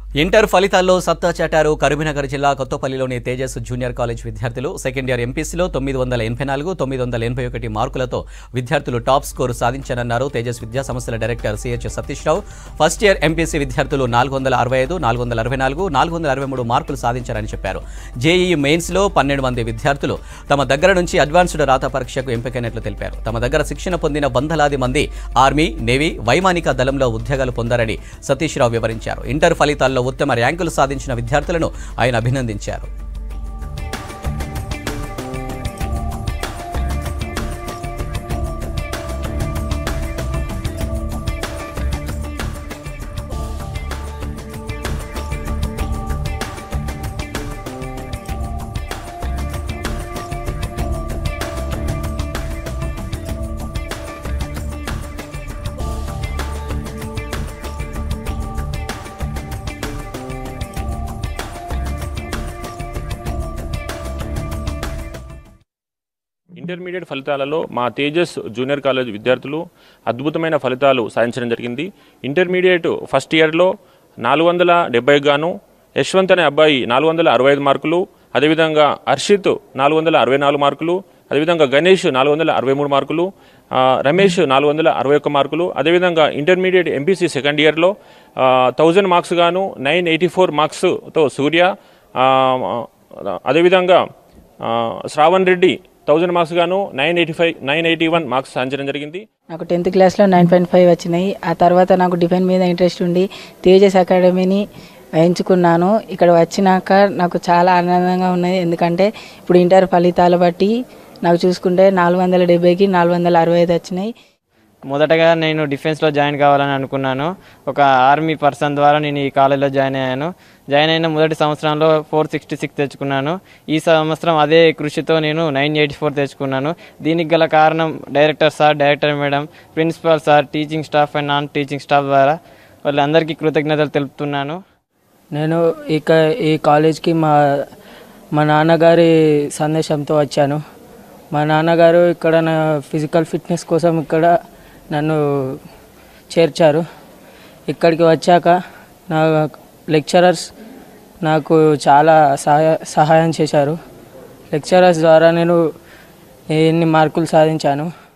inter ఫలితాల్లో సత్తా చాటారు కరీంనగర్ జిల్లా కొత్తపల్లిలోని తేజస్ జూనియర్ కాలేజ్ విద్యార్థులు సెకండ్ ఇయర్ ఎంపీసీలో తొమ్మిది వందల ఎనభై నాలుగు తొమ్మిది వందల ఎనభై ఒకటి మార్కులతో విద్యార్థులు టాప్ స్కోరు సాధించారన్నారు తేజస్ విద్యా సంస్థల director CH Satish Rao first year MPC విద్యార్థులు నాలుగు వందల అరవై ఐదు నాలుగు వందల అరవై నాలుగు నాలుగు వందల అరవై మూడు మార్కులు సాధించారని చెప్పారు జేఈఈ మెయిన్స్లో పన్నెండు మంది విద్యార్థులు తమ దగ్గర నుంచి అడ్వాన్స్డ్ రాత పరీక్షకు ఎంపికైనట్లు తెలిపారు తమ దగ్గర శిక్షణ పొందిన వందలాది మంది ఆర్మీ నేవీ వైమానిక దళంలో ఉద్యోగాలు పొందారని సతీష్ రావు వివరించారు ఇంటర్ ఫలితాల్లో ఉత్తమ ర్యాంకులు సాధించిన విద్యార్థులను ఆయన అభినందించారు ఇంటర్మీడియట్ ఫలితాలలో మా తేజస్ జూనియర్ కాలేజ్ విద్యార్థులు అద్భుతమైన ఫలితాలు సాధించడం జరిగింది ఇంటర్మీడియట్ ఫస్ట్ ఇయర్లో నాలుగు వందల డెబ్బై గాను యశ్వంత్ అనే అబ్బాయి నాలుగు వందల అరవై ఐదు మార్కులు అదేవిధంగా హర్షిత్ నాలుగు వందల అరవై నాలుగు మార్కులు అదేవిధంగా గణేష్ నాలుగు వందల అరవై మూడు మార్కులు ఆ, రమేష్ నాలుగు వందల అరవై ఒక్క మార్కులు అదేవిధంగా ఇంటర్మీడియట్ ఎంపీసీ సెకండ్ ఇయర్లో థౌజండ్ మార్క్స్ గాను నైన్ ఎయిటీ ఫోర్ మార్క్స్తో సూర్య ఆ, అదేవిధంగా ఆ, శ్రావణ్ రెడ్డి థౌజండ్ మార్క్స్ గాను nine eighty five nine eighty one marks సాధించడం జరిగింది నాకు టెన్త్ క్లాస్లో నైన్ పాయింట్ ఫైవ్ వచ్చినాయి ఆ తర్వాత నాకు డిఫెన్స్ మీద ఇంట్రెస్ట్ ఉండి తేజస్ అకాడమీని ఎంచుకున్నాను ఇక్కడ వచ్చినాక నాకు చాలా ఆనందంగా ఉన్నది ఎందుకంటే ఇప్పుడు ఇంటర్ ఫలితాలు బట్టి నాకు చూసుకుంటే నాలుగు వందల డెబ్బైకి నాలుగు వందల అరవై ఐదు వచ్చినాయి మొదటగా నేను డిఫెన్స్లో జాయిన్ కావాలని అనుకున్నాను ఒక ఆర్మీ పర్సన్ ద్వారా నేను ఈ కాలేజీలో జాయిన్ అయ్యాను జాయిన్ అయిన మొదటి సంవత్సరంలో ఫోర్ సిక్స్టీ సిక్స్ తెచ్చుకున్నాను ఈ సంవత్సరం అదే కృషితో నేను నైన్ ఎయిటీ ఫోర్ తెచ్చుకున్నాను దీనికి గల కారణం director sir director madam principal sir teaching staff and non teaching staff ద్వారా వాళ్ళందరికీ కృతజ్ఞతలు తెలుపుతున్నాను నేను ఇక ఈ కాలేజ్కి మా మా నాన్నగారి సందేశంతో వచ్చాను మా నాన్నగారు ఇక్కడ నా ఫిజికల్ ఫిట్నెస్ కోసం ఇక్కడ నన్ను చేర్చారు ఇక్కడికి వచ్చాక నా లెక్చరర్స్ నాకు చాలా సహాయ సహాయం చేశారు లెక్చరర్స్ ద్వారా నేను ఎన్ని మార్కులు సాధించాను